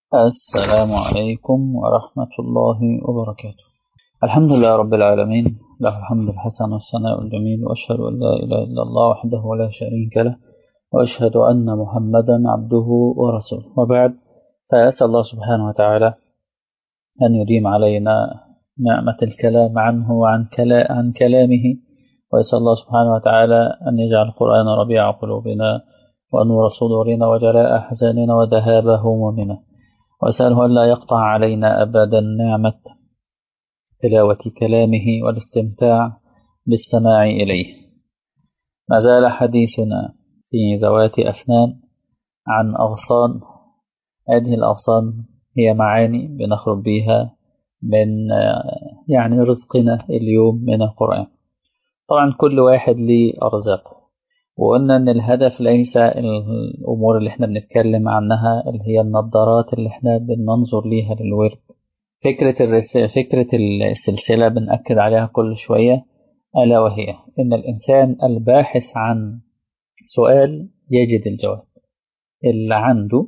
السلام عليكم ورحمة الله وبركاته الحمد لله رب العالمين له الحمد الحسن والثناء الجميل وأشهد أن لا إله إلا الله وحده لا شريك له وأشهد أن محمدا عبده ورسوله وبعد فأسأل الله سبحانه وتعالى أن يديم علينا نعمة الكلام عنه وعن كلا عن كلامه ويسأل الله سبحانه وتعالى أن يجعل القرآن ربيع قلوبنا ونور صدورنا وجلاء أحزاننا وذهاب همومنا وأسأله ألا يقطع علينا أبدا نعمة تلاوة كلامه والاستمتاع بالسماع إليه ما زال حديثنا في ذوات أفنان عن أغصان هذه الأغصان هي معاني بنخرج بها من يعني رزقنا اليوم من القرآن طبعا كل واحد ليه أرزاقه وقلنا ان الهدف ليس الامور اللي احنا بنتكلم عنها اللي هي النظارات اللي احنا بننظر ليها للورد فكرة الرس... فكرة السلسلة بنأكد عليها كل شوية ألا وهي إن الإنسان الباحث عن سؤال يجد الجواب اللي عنده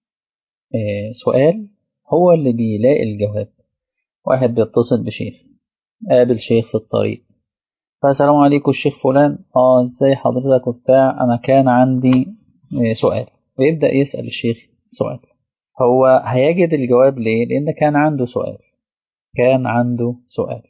سؤال هو اللي بيلاقي الجواب واحد بيتصل بشيخ قابل شيخ في الطريق فالسلام عليكم الشيخ فلان اه ازاي حضرتك وبتاع انا كان عندي سؤال ويبدا يسال الشيخ سؤال هو هيجد الجواب ليه لان كان عنده سؤال كان عنده سؤال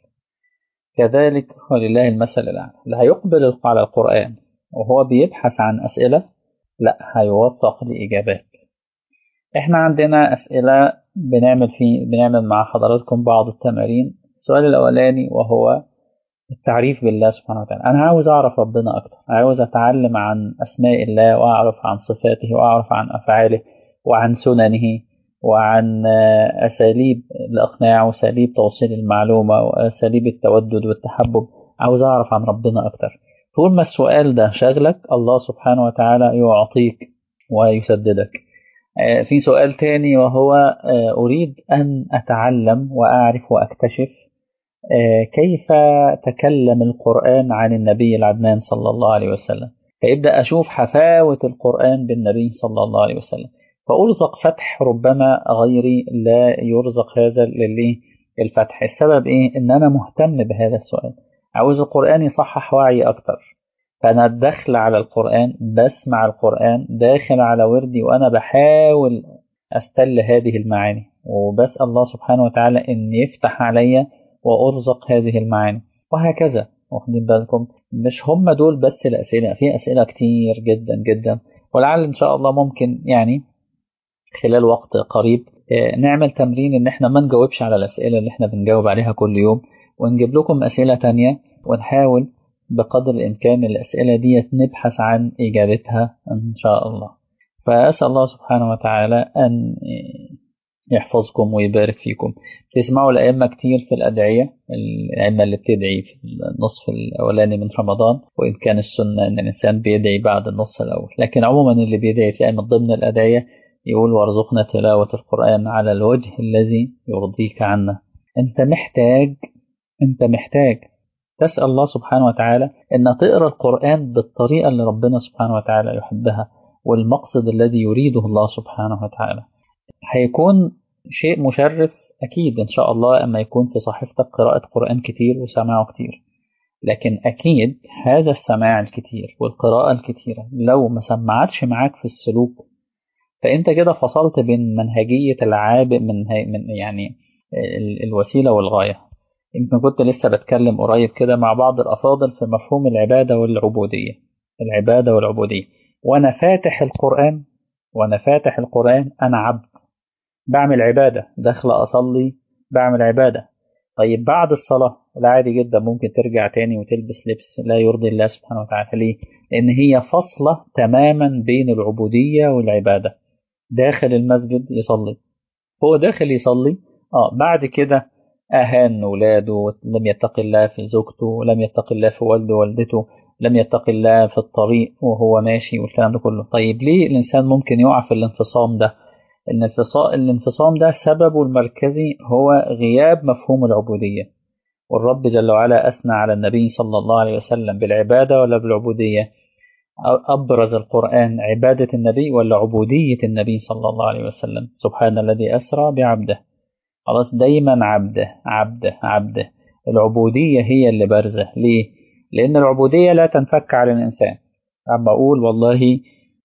كذلك ولله المثل الاعلى اللي هيقبل على القران وهو بيبحث عن اسئله لا هيوفق لاجابات احنا عندنا اسئله بنعمل فيه بنعمل مع حضراتكم بعض التمارين السؤال الاولاني وهو التعريف بالله سبحانه وتعالى أنا عاوز أعرف ربنا أكتر عاوز أتعلم عن أسماء الله وأعرف عن صفاته وأعرف عن أفعاله وعن سننه وعن أساليب الإقناع وأساليب توصيل المعلومة وأساليب التودد والتحبب عاوز أعرف عن ربنا أكتر طول ما السؤال ده شغلك الله سبحانه وتعالى يعطيك ويسددك في سؤال تاني وهو أريد أن أتعلم وأعرف وأكتشف كيف تكلم القرآن عن النبي العدنان صلى الله عليه وسلم فيبدأ أشوف حفاوة القرآن بالنبي صلى الله عليه وسلم فأرزق فتح ربما غيري لا يرزق هذا للي الفتح السبب إيه؟ إن أنا مهتم بهذا السؤال عاوز القرآن يصحح وعي أكتر فأنا داخل على القرآن بسمع القرآن داخل على وردي وأنا بحاول أستل هذه المعاني وبسأل الله سبحانه وتعالى إن يفتح عليا وأرزق هذه المعاني وهكذا واخدين بالكم مش هم دول بس الأسئلة في أسئلة كتير جدا جدا ولعل إن شاء الله ممكن يعني خلال وقت قريب نعمل تمرين إن إحنا ما نجاوبش على الأسئلة اللي إحنا بنجاوب عليها كل يوم ونجيب لكم أسئلة تانية ونحاول بقدر الإمكان الأسئلة دي نبحث عن إجابتها إن شاء الله فأسأل الله سبحانه وتعالى أن يحفظكم ويبارك فيكم تسمعوا الأئمة كتير في الأدعية الأئمة اللي بتدعي في النصف الأولاني من رمضان وإن كان السنة أن الإنسان بيدعي بعد النصف الأول لكن عموما اللي بيدعي تلاقي من ضمن الأدعية يقول وارزقنا تلاوة القرآن على الوجه الذي يرضيك عنا أنت محتاج أنت محتاج تسأل الله سبحانه وتعالى أن تقرأ القرآن بالطريقة اللي ربنا سبحانه وتعالى يحبها والمقصد الذي يريده الله سبحانه وتعالى هيكون شيء مشرف أكيد إن شاء الله أما يكون في صحيفتك قراءة قرآن كتير وسماعه كتير لكن أكيد هذا السماع الكتير والقراءة الكتيرة لو ما سمعتش معاك في السلوك فأنت كده فصلت بين منهجية العاب من, من يعني الوسيلة والغاية يمكن كنت لسه بتكلم قريب كده مع بعض الأفاضل في مفهوم العبادة والعبودية العبادة والعبودية وأنا فاتح القرآن وأنا فاتح القرآن أنا عبد بعمل عبادة داخل أصلي بعمل عبادة طيب بعد الصلاة لا عادي جدا ممكن ترجع تاني وتلبس لبس لا يرضي الله سبحانه وتعالى ليه؟ لأن هي فصلة تماما بين العبودية والعبادة داخل المسجد يصلي هو داخل يصلي اه بعد كده أهان ولاده لم يتق الله في زوجته لم يتق الله في والده ووالدته لم يتق الله في الطريق وهو ماشي والكلام ده كله طيب ليه الإنسان ممكن يقع في الانفصام ده الانفصام ده سببه المركزي هو غياب مفهوم العبودية والرب جل وعلا أثنى على النبي صلى الله عليه وسلم بالعبادة ولا بالعبودية أبرز القرآن عبادة النبي ولا عبودية النبي صلى الله عليه وسلم سبحان الذي أسرى بعبده خلاص دايما عبده عبده عبده العبودية هي اللي بارزة ليه؟ لأن العبودية لا تنفك على الإنسان أما أقول والله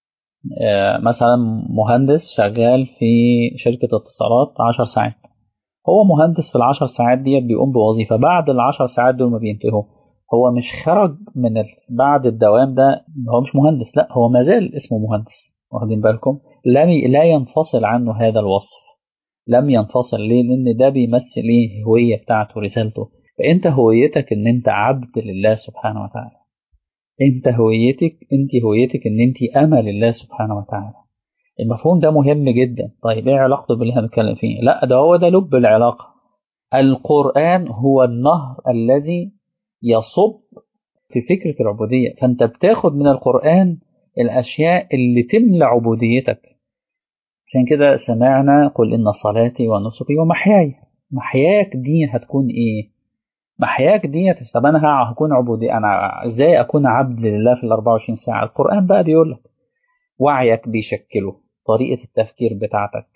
مثلا مهندس شغال في شركة اتصالات عشر ساعات هو مهندس في العشر ساعات ديت بيقوم بوظيفة بعد العشر ساعات دول ما بينتهوا هو مش خرج من بعد الدوام ده هو مش مهندس لا هو ما زال اسمه مهندس واخدين بالكم لم لا ينفصل عنه هذا الوصف لم ينفصل ليه لان ده بيمثل ايه الهويه بتاعته ورسالته فانت هويتك ان انت عبد لله سبحانه وتعالى انت هويتك انت هويتك ان انت امل لله سبحانه وتعالى المفهوم ده مهم جدا طيب ايه علاقته باللي احنا بنتكلم فيه لا ده هو ده لب العلاقه القران هو النهر الذي يصب في فكره العبوديه فانت بتاخد من القران الاشياء اللي تملى عبوديتك عشان كده سمعنا قل ان صلاتي ونسكي ومحياي محياك دي هتكون ايه محياك دي طب انا هكون عبودي انا ازاي اكون عبد لله في ال 24 ساعه القران بقى بيقول لك وعيك بيشكله طريقه التفكير بتاعتك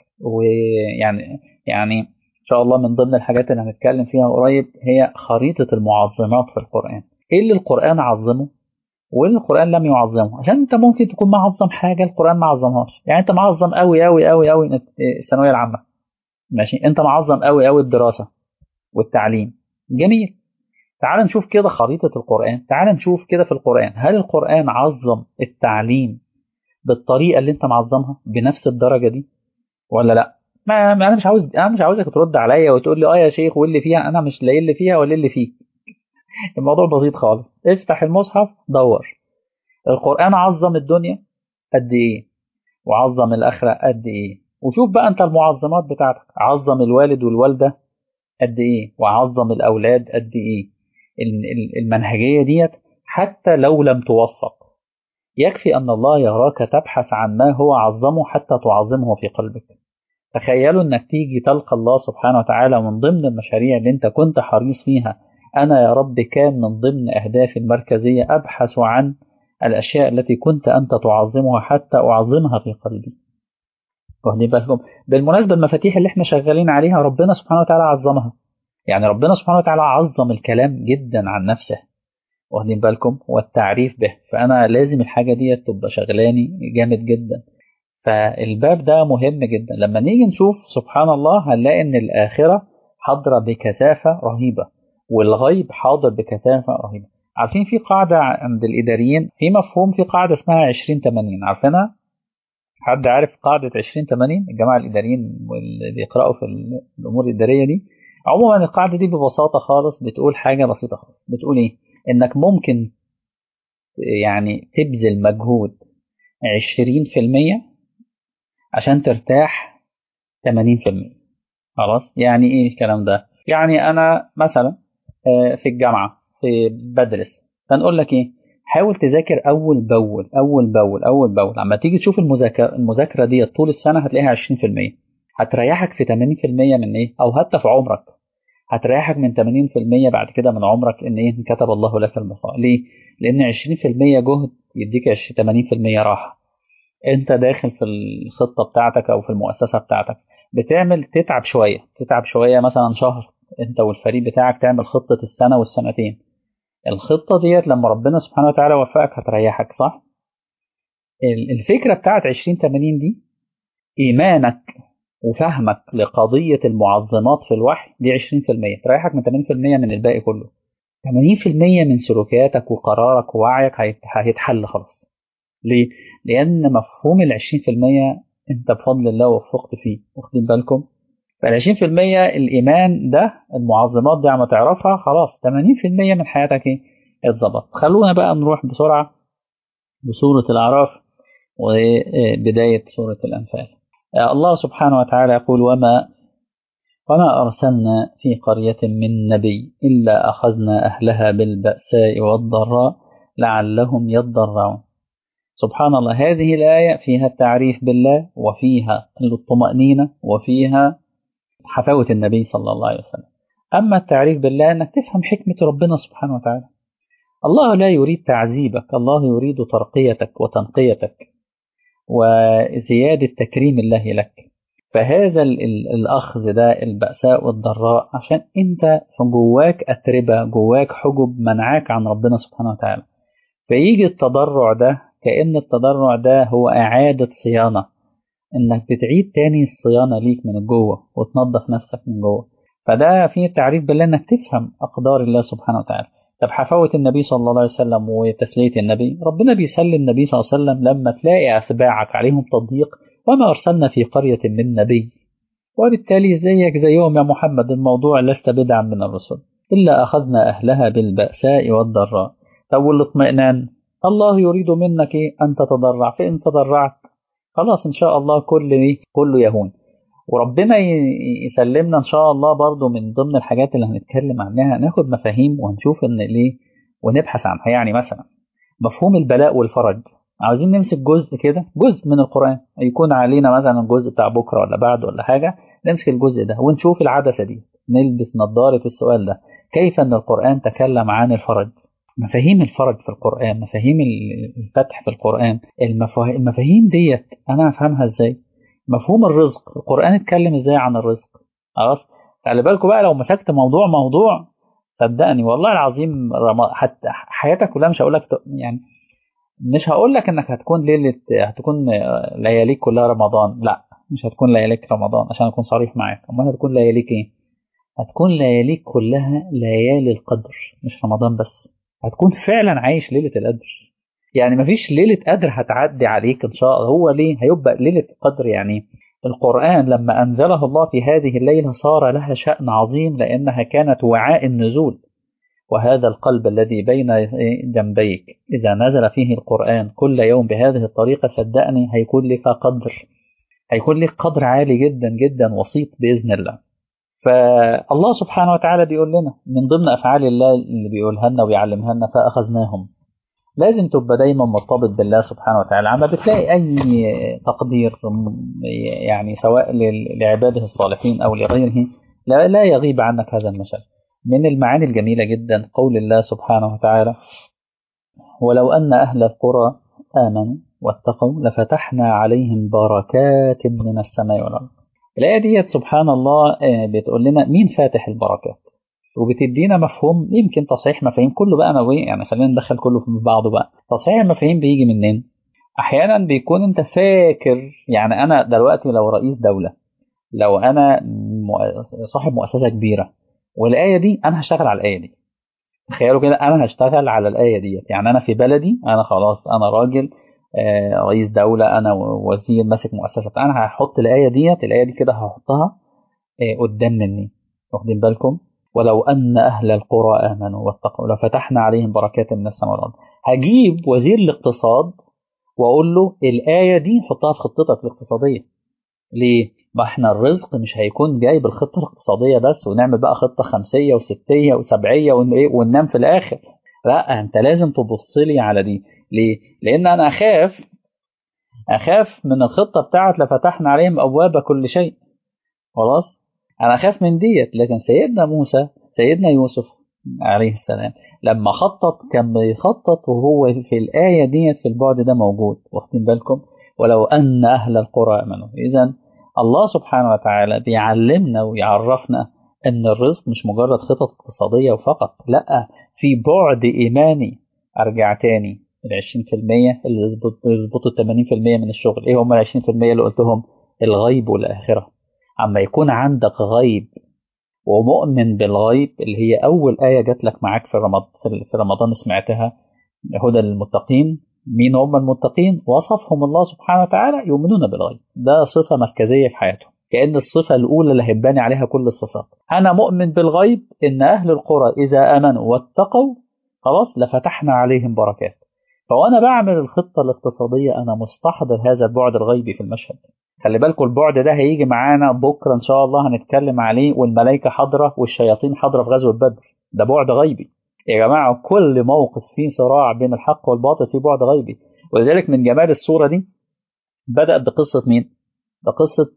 ويعني يعني ان شاء الله من ضمن الحاجات اللي هنتكلم فيها قريب هي خريطه المعظمات في القران ايه اللي القران عظمه وايه اللي القران لم يعظمه عشان انت ممكن تكون معظم حاجه القران ما عظمهاش يعني انت معظم قوي قوي قوي قوي الثانويه العامه ماشي انت معظم قوي قوي الدراسه والتعليم جميل تعال نشوف كده خريطة القرآن تعال نشوف كده في القرآن هل القرآن عظم التعليم بالطريقة اللي انت معظمها بنفس الدرجة دي ولا لا ما انا مش عاوز انا مش عاوزك ترد عليا وتقول لي اه يا شيخ واللي فيها انا مش لاقي اللي فيها ولا اللي فيه الموضوع بسيط خالص افتح المصحف دور القرآن عظم الدنيا قد ايه وعظم الآخرة قد ايه وشوف بقى انت المعظمات بتاعتك عظم الوالد والوالدة قد ايه وعظم الاولاد قد ايه المنهجيه ديت حتى لو لم توفق يكفي ان الله يراك تبحث عن ما هو عظمه حتى تعظمه في قلبك تخيلوا انك تيجي تلقى الله سبحانه وتعالى من ضمن المشاريع اللي انت كنت حريص فيها انا يا رب كان من ضمن اهدافي المركزيه ابحث عن الاشياء التي كنت انت تعظمها حتى اعظمها في قلبي واخدين بالكم بالمناسبه المفاتيح اللي احنا شغالين عليها ربنا سبحانه وتعالى عظمها يعني ربنا سبحانه وتعالى عظم الكلام جدا عن نفسه واخدين بالكم والتعريف به فانا لازم الحاجه دي تبقى شغلاني جامد جدا فالباب ده مهم جدا لما نيجي نشوف سبحان الله هنلاقي ان الاخره حاضره بكثافه رهيبه والغيب حاضر بكثافه رهيبه عارفين في قاعده عند الاداريين في مفهوم في قاعده اسمها 20 80 عارفينها حد عارف قاعدة 20 80 الجماعة الإداريين واللي بيقرأوا في الأمور الإدارية دي عموما القاعدة دي ببساطة خالص بتقول حاجة بسيطة خالص بتقول إيه؟ إنك ممكن يعني تبذل مجهود 20% عشان ترتاح 80% خلاص يعني إيه الكلام ده؟ يعني أنا مثلا في الجامعة في بدرس فنقول لك إيه؟ حاول تذاكر اول باول اول باول اول باول لما تيجي تشوف المذاكره المذاكره دي طول السنه هتلاقيها 20% هتريحك في 80% من ايه او حتى في عمرك هتريحك من 80% بعد كده من عمرك ان ايه كتب الله لك البقاء ليه لان 20% جهد يديك 80% راحه انت داخل في الخطه بتاعتك او في المؤسسه بتاعتك بتعمل تتعب شويه تتعب شويه مثلا شهر انت والفريق بتاعك تعمل خطه السنه والسنتين الخطه ديت لما ربنا سبحانه وتعالى وفقك هتريحك صح الفكره بتاعت 20 80 دي ايمانك وفهمك لقضيه المعظمات في الوحي دي 20% تريحك من 80% من الباقي كله 80% من سلوكياتك وقرارك ووعيك هيتحل خلاص ليه؟ لأن مفهوم ال 20% أنت بفضل الله وفقت فيه واخدين بالكم؟ فال 20% الإيمان ده المعظمات دي عم تعرفها خلاص 80% من حياتك إيه؟ اتظبط خلونا بقى نروح بسرعة بسورة الأعراف وبداية سورة الأنفال الله سبحانه وتعالى يقول وما وما أرسلنا في قرية من نبي إلا أخذنا أهلها بالبأساء والضراء لعلهم يضرعون سبحان الله هذه الآية فيها التعريف بالله وفيها الطمأنينة وفيها حفاوة النبي صلى الله عليه وسلم أما التعريف بالله أنك تفهم حكمة ربنا سبحانه وتعالى الله لا يريد تعذيبك الله يريد ترقيتك وتنقيتك وزيادة تكريم الله لك فهذا ال ال الأخذ ده البأساء والضراء عشان أنت جواك أتربة جواك حجب منعاك عن ربنا سبحانه وتعالى فيجي التضرع ده كأن التضرع ده هو إعادة صيانة إنك بتعيد تاني الصيانة ليك من جوه وتنظف نفسك من جوه فده فيه تعريف بالله إنك تفهم أقدار الله سبحانه وتعالى طب حفاوة النبي صلى الله عليه وسلم وتسلية النبي ربنا بيسلي النبي صلى الله عليه وسلم لما تلاقي أتباعك عليهم تضييق وما أرسلنا في قرية من نبي وبالتالي زيك زيهم يا محمد الموضوع لست بدعا من الرسل إلا أخذنا أهلها بالبأساء والضراء طب والاطمئنان الله يريد منك أن تتضرع فإن تضرعت خلاص إن شاء الله كل كله يهون وربنا يسلمنا ان شاء الله برضو من ضمن الحاجات اللي هنتكلم عنها ناخد مفاهيم وهنشوف ان ليه ونبحث عنها يعني مثلا مفهوم البلاء والفرج عاوزين نمسك جزء كده جزء من القرآن يكون علينا مثلا الجزء بتاع بكرة ولا بعد ولا حاجة نمسك الجزء ده ونشوف العدسة دي نلبس نظارة السؤال ده كيف أن القرآن تكلم عن الفرج مفاهيم الفرج في القرآن مفاهيم الفتح في القرآن المفاهيم ديت أنا أفهمها إزاي مفهوم الرزق القرآن اتكلم ازاي عن الرزق عرفت خلي بالكوا بقى لو مسكت موضوع موضوع صدقني والله العظيم حتى حياتك كلها مش هقول لك يعني مش هقول لك انك هتكون ليله هتكون لياليك كلها رمضان لا مش هتكون لياليك رمضان عشان اكون صريح معاك امال هتكون لياليك ايه هتكون لياليك كلها ليالي القدر مش رمضان بس هتكون فعلا عايش ليله القدر يعني مفيش ليلة قدر هتعدي عليك إن شاء الله هو ليه هيبقى ليلة قدر يعني القرآن لما أنزله الله في هذه الليلة صار لها شأن عظيم لأنها كانت وعاء النزول وهذا القلب الذي بين جنبيك إذا نزل فيه القرآن كل يوم بهذه الطريقة صدقني هيكون لك قدر هيكون لك قدر عالي جدا جدا وسيط بإذن الله فالله سبحانه وتعالى بيقول لنا من ضمن أفعال الله اللي بيقولها لنا ويعلمها لنا فأخذناهم لازم تبقى دايما مرتبط بالله سبحانه وتعالى عما بتلاقي أي تقدير يعني سواء لعباده الصالحين أو لغيره لا, لا يغيب عنك هذا المشهد من المعاني الجميلة جدا قول الله سبحانه وتعالى ولو أن أهل القرى آمنوا واتقوا لفتحنا عليهم بركات من السماء والأرض الآية ديت سبحان الله بتقول لنا مين فاتح البركات وبتدينا مفهوم يمكن تصحيح مفاهيم كله بقى انا يعني خلينا ندخل كله في بعضه بقى تصحيح المفاهيم بيجي منين احيانا بيكون انت فاكر يعني انا دلوقتي لو رئيس دوله لو انا صاحب مؤسسه كبيره والايه دي انا هشتغل على الايه دي تخيلوا كده انا هشتغل على الايه ديت يعني انا في بلدي انا خلاص انا راجل آه رئيس دوله انا وزير ماسك مؤسسه انا هحط الايه ديت الايه دي كده هحطها آه قدام مني واخدين بالكم ولو أن أهل القرى آمنوا واتقوا لفتحنا عليهم بركات من السماء والأرض هجيب وزير الاقتصاد وأقول له الآية دي حطها في خطتك الاقتصادية ليه؟ ما احنا الرزق مش هيكون جاي بالخطة الاقتصادية بس ونعمل بقى خطة خمسية وستية وسبعية وننام في الآخر لا أنت لازم تبص لي على دي ليه؟ لأن أنا أخاف أخاف من الخطة بتاعت لفتحنا عليهم أبواب كل شيء خلاص انا اخاف من ديت لكن سيدنا موسى سيدنا يوسف عليه السلام لما خطط كان بيخطط وهو في الآية ديت في البعد ده موجود واخدين بالكم ولو أن أهل القرى آمنوا إذا الله سبحانه وتعالى بيعلمنا ويعرفنا أن الرزق مش مجرد خطط اقتصادية وفقط لا في بعد إيماني أرجع تاني ال 20% اللي يظبطوا 80% من الشغل إيه هم ال 20% اللي قلتهم الغيب والآخرة عما يكون عندك غيب ومؤمن بالغيب اللي هي أول آية جات لك معاك في رمضان في رمضان سمعتها هدى للمتقين مين هم المتقين وصفهم الله سبحانه وتعالى يؤمنون بالغيب ده صفة مركزية في حياتهم كأن الصفة الأولى اللي هيباني عليها كل الصفات أنا مؤمن بالغيب إن أهل القرى إذا آمنوا واتقوا خلاص لفتحنا عليهم بركات فوأنا بعمل الخطة الاقتصادية أنا مستحضر هذا البعد الغيبي في المشهد خلي بالكم البعد ده هيجي معانا بكرة إن شاء الله هنتكلم عليه والملائكة حاضرة والشياطين حاضرة في غزوة بدر ده بعد غيبي يا جماعة كل موقف فيه صراع بين الحق والباطل فيه بعد غيبي ولذلك من جمال الصورة دي بدأت بقصة مين؟ بقصة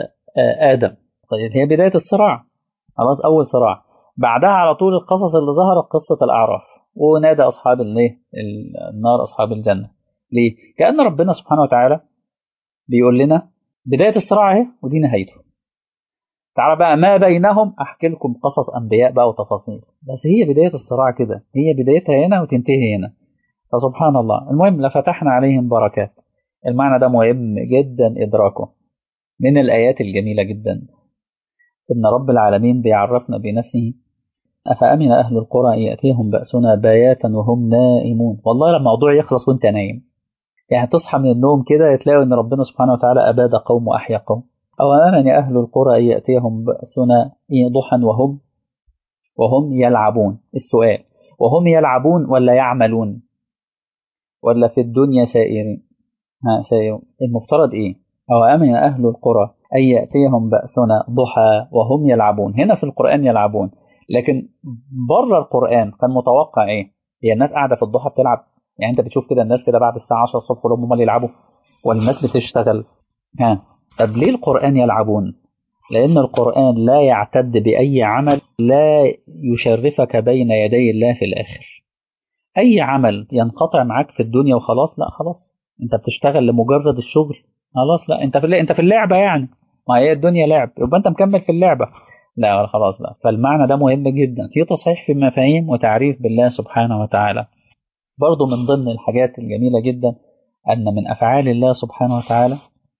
آدم هي بداية الصراع خلاص أول صراع بعدها على طول القصص اللي ظهرت قصة الأعراف ونادى أصحاب الايه النار أصحاب الجنة ليه؟ كأن ربنا سبحانه وتعالى بيقول لنا بداية الصراع اهي ودي نهايته تعالى بقى ما بينهم أحكي لكم قصص أنبياء بقى وتفاصيل بس هي بداية الصراع كده هي بدايتها هنا وتنتهي هنا فسبحان الله المهم لفتحنا عليهم بركات المعنى ده مهم جدا إدراكه من الآيات الجميلة جدا إن رب العالمين بيعرفنا بنفسه أفأمن أهل القرى أن يأتيهم بأسنا بياتا وهم نائمون والله لما الموضوع يخلص وانت نايم يعني تصحى من النوم كده تلاقي ان ربنا سبحانه وتعالى اباد قوم واحيا قوم او امن اهل القرى ان ياتيهم باسنا ضحى وهم وهم يلعبون السؤال وهم يلعبون ولا يعملون ولا في الدنيا سائرين ها سائرون المفترض ايه او امن اهل القرى ان ياتيهم باسنا ضحى وهم يلعبون هنا في القران يلعبون لكن بره القران كان متوقع ايه هي الناس قاعده في الضحى بتلعب يعني انت بتشوف كده الناس كده بعد الساعه 10 الصبح كلهم هم اللي يلعبوا والناس بتشتغل ها طب ليه القران يلعبون لان القران لا يعتد باي عمل لا يشرفك بين يدي الله في الاخر اي عمل ينقطع معاك في الدنيا وخلاص لا خلاص انت بتشتغل لمجرد الشغل خلاص لا انت في انت في اللعبه يعني ما هي الدنيا لعب يبقى انت مكمل في اللعبه لا خلاص لا فالمعنى ده مهم جدا في تصحيح في المفاهيم وتعريف بالله سبحانه وتعالى برضو من ضمن الحاجات الجميلة جدا أن من أفعال الله سبحانه وتعالى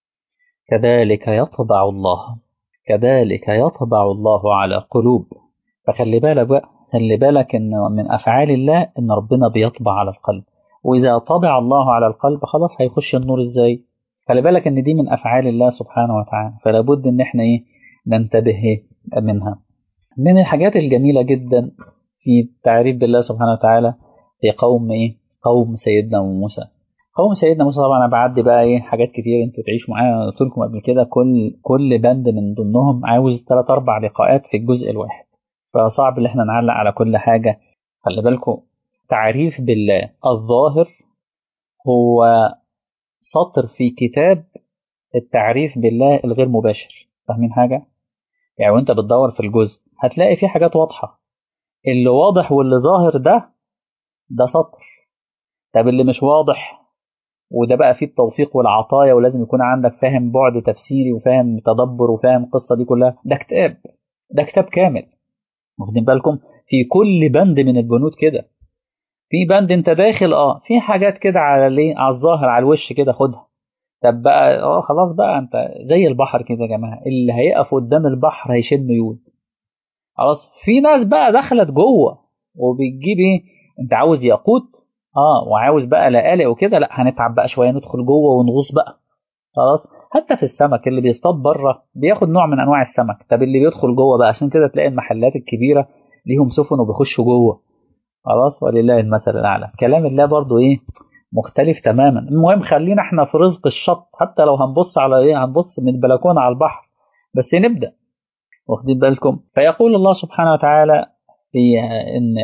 كذلك يطبع الله كذلك يطبع الله على قلوب فخلي بالك بقى خلي بالك ان من افعال الله ان ربنا بيطبع على القلب واذا طبع الله على القلب خلاص هيخش النور ازاي خلي بالك ان دي من افعال الله سبحانه وتعالى فلا بد ان احنا ايه ننتبه منها من الحاجات الجميله جدا في تعريف بالله سبحانه وتعالى في قوم ايه قوم سيدنا موسى قوم سيدنا موسى طبعا انا بعدي بقى ايه حاجات كتير انتوا تعيشوا معايا قلت لكم قبل كده كل كل بند من ضمنهم عاوز ثلاث اربع لقاءات في الجزء الواحد فصعب ان احنا نعلق على كل حاجه خلي بالكم تعريف بالله الظاهر هو سطر في كتاب التعريف بالله الغير مباشر فاهمين حاجه يعني وانت بتدور في الجزء هتلاقي في حاجات واضحه اللي واضح واللي ظاهر ده ده سطر طب اللي مش واضح وده بقى فيه التوفيق والعطايا ولازم يكون عندك فاهم بعد تفسيري وفاهم تدبر وفاهم القصة دي كلها ده كتاب ده كتاب كامل واخدين بالكم في كل بند من البنود كده في بند انت داخل اه في حاجات كده على ليه على الظاهر على الوش كده خدها طب بقى اه خلاص بقى انت زي البحر كده يا جماعه اللي هيقف قدام البحر هيشم يود خلاص في ناس بقى دخلت جوه وبتجيب ايه انت عاوز ياقوت اه وعاوز بقى لقالق وكده لا هنتعب بقى شويه ندخل جوه ونغوص بقى خلاص حتى في السمك اللي بيصطاد بره بياخد نوع من انواع السمك طب اللي بيدخل جوه بقى عشان كده تلاقي المحلات الكبيره ليهم سفن وبيخشوا جوه خلاص ولله المثل الاعلى كلام الله برضو ايه مختلف تماما المهم خلينا احنا في رزق الشط حتى لو هنبص على ايه هنبص من البلكونه على البحر بس نبدا واخدين بالكم فيقول الله سبحانه وتعالى في ان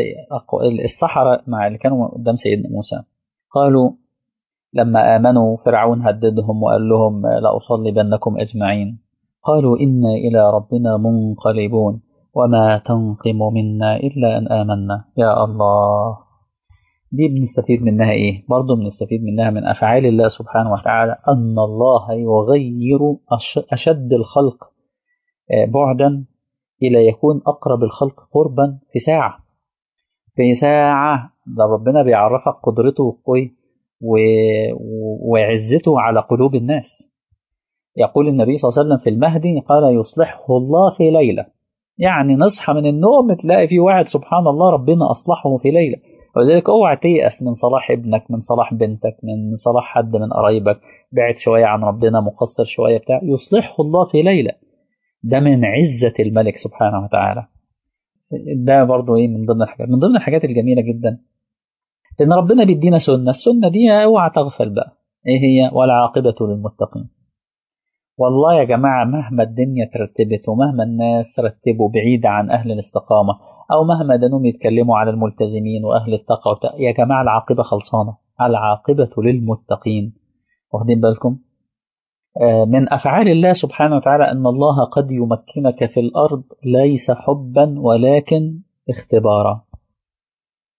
السحرة مع اللي كانوا قدام سيدنا موسى قالوا لما آمنوا فرعون هددهم وقال لهم لأصلبنكم أجمعين قالوا إنا إلى ربنا منقلبون وما تنقم منا إلا أن آمنا يا الله دي بنستفيد منها إيه برضو بنستفيد منها من أفعال الله سبحانه وتعالى أن الله يغير أشد الخلق بعدا إلى يكون أقرب الخلق قربا في ساعة في ساعة ده ربنا بيعرفك قدرته وقوي وعزته على قلوب الناس يقول النبي صلى الله عليه وسلم في المهدي قال يصلحه الله في ليلة يعني نصحى من النوم تلاقي في واحد سبحان الله ربنا أصلحه في ليلة ولذلك اوعى تيأس من صلاح ابنك من صلاح بنتك من صلاح حد من قرايبك بعد شوية عن ربنا مقصر شوية بتاع يصلحه الله في ليلة ده من عزة الملك سبحانه وتعالى ده برضو ايه من ضمن الحاجات من ضمن الحاجات الجميلة جدا ان ربنا بيدينا سنة السنة دي اوعى تغفل بقى ايه هي والعاقبة للمتقين والله يا جماعة مهما الدنيا ترتبت ومهما الناس رتبوا بعيد عن أهل الاستقامة أو مهما دانهم يتكلموا على الملتزمين وأهل التقوى يا جماعة العاقبة خلصانة العاقبة للمتقين واخدين بالكم من أفعال الله سبحانه وتعالى أن الله قد يمكنك في الأرض ليس حبا ولكن اختبارا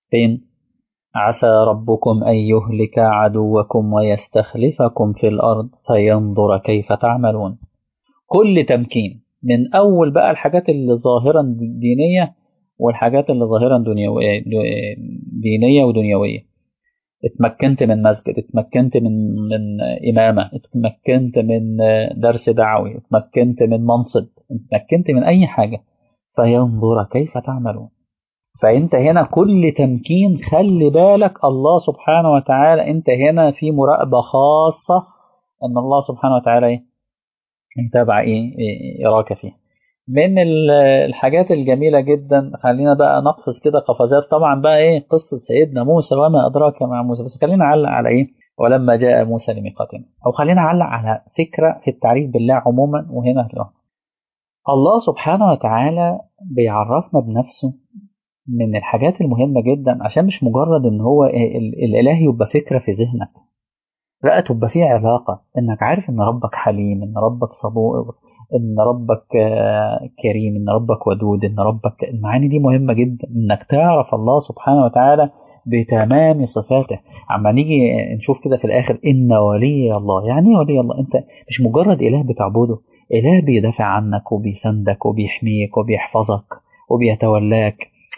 فين عسى ربكم أن يهلك عدوكم ويستخلفكم في الأرض فينظر كيف تعملون كل تمكين من أول بقى الحاجات اللي ظاهرا دينية والحاجات اللي ظاهرا دنيوية دينية ودنيوية اتمكنت من مسجد اتمكنت من من إمامة اتمكنت من درس دعوي اتمكنت من منصب اتمكنت من أي حاجة فينظر كيف تعملون فأنت هنا كل تمكين خلي بالك الله سبحانه وتعالى أنت هنا في مراقبة خاصة أن الله سبحانه وتعالى إيه يتابع إيه يراك فيه من الحاجات الجميلة جدا خلينا بقى نقفز كده قفزات طبعا بقى ايه قصة سيدنا موسى وما أدراك مع موسى بس خلينا نعلق على ايه ولما جاء موسى لميقاتنا أو خلينا نعلق على فكرة في التعريف بالله عموما وهنا له الله سبحانه وتعالى بيعرفنا بنفسه من الحاجات المهمة جدا عشان مش مجرد ان هو الإله يبقى فكرة في ذهنك لا تبقى فيه علاقة انك عارف ان ربك حليم ان ربك صبور ان ربك كريم ان ربك ودود ان ربك المعاني دي مهمة جدا انك تعرف الله سبحانه وتعالى بتمام صفاته عما نيجي نشوف كده في الاخر ان ولي الله يعني ايه ولي الله انت مش مجرد اله بتعبده اله بيدافع عنك وبيسندك وبيحميك وبيحفظك وبيتولاك